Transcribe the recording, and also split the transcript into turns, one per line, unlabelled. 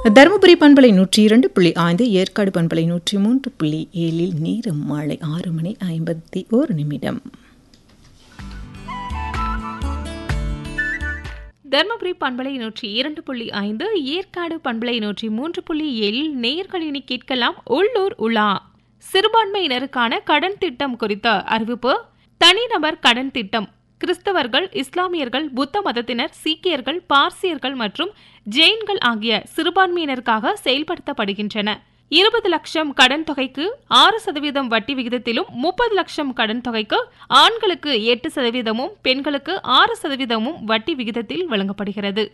தருமபுரி பண்பலை நூற்றி இரண்டு புள்ளி ஐந்து ஏற்காடு பண்பலை நூற்றி மூன்று புள்ளி ஏழில் நேரம் மாலை ஆறு மணி ஐம்பத்தி ஒரு நிமிடம்
தர்மபுரி பண்பலை நூற்றி இரண்டு புள்ளி ஐந்து ஏற்காடு பண்பலை நூற்றி மூன்று புள்ளி ஏழில் நேயர்களினி கேட்கலாம் உள்ளூர் உலா சிறுபான்மையினருக்கான கடன் திட்டம் குறித்த அறிவிப்பு தனிநபர் கடன் திட்டம் கிறிஸ்தவர்கள் இஸ்லாமியர்கள் புத்த மதத்தினர் சீக்கியர்கள் பார்சியர்கள் மற்றும் ஜெயின்கள் ஆகிய சிறுபான்மையினருக்காக செயல்படுத்தப்படுகின்றன இருபது லட்சம் கடன் தொகைக்கு ஆறு சதவீதம் வட்டி விகிதத்திலும் முப்பது லட்சம் கடன் தொகைக்கு ஆண்களுக்கு எட்டு சதவீதமும் பெண்களுக்கு ஆறு சதவீதமும் வட்டி விகிதத்தில் வழங்கப்படுகிறது